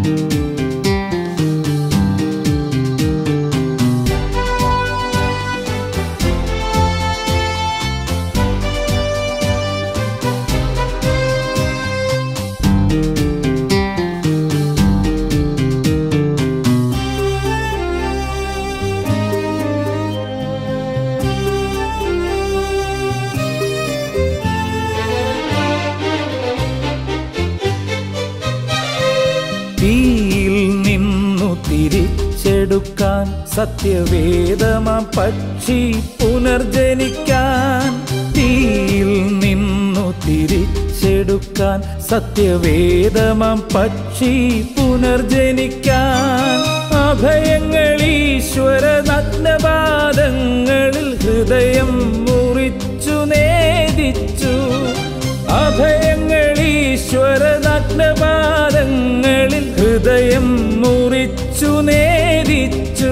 തീയിൽ നിന്നു തിരിച്ചെടുക്കാൻ സത്യവേദമാം പക്ഷി പുനർജനിക്കാൻ തീയിൽ നിന്നു തിരിച്ചെടുക്കാൻ സത്യവേദമാം പക്ഷി പുനർജനിക്കാൻ അഭയങ്ങൾ ഈശ്വര നഗ്നപാദങ്ങളിൽ ഹൃദയം മുറിച്ചു നേദിച്ചു അഭയങ്ങൾ ഈശ്വര നഗ്നപാദങ്ങളിൽ ഹൃദയം മുറിച്ചു നേദിച്ചു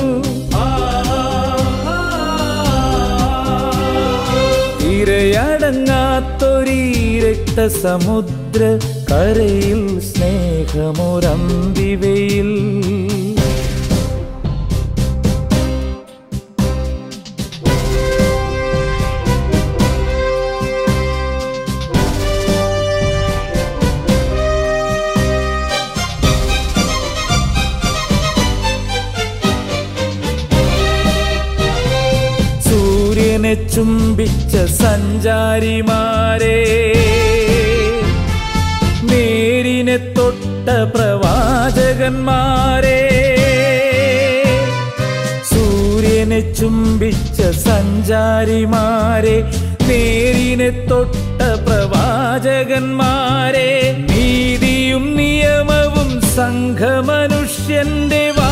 തിരയടങ്ങാത്തൊരീ രക്തസമുദ്ര കരയിൽ സ്നേഹമൊരമ്പിവയിൽ സൂര്യനെ ചുംബിച്ച സഞ്ചാരിമാരെ നേരിനെ തൊട്ട പ്രവാചകന്മാരെ സൂര്യനെ ചുംബിച്ച സഞ്ചാരിമാരെ നേരിനെ തൊട്ട പ്രവാചകന്മാരെ നീതിയും നിയമവും സംഘമനുഷ്യന്റെ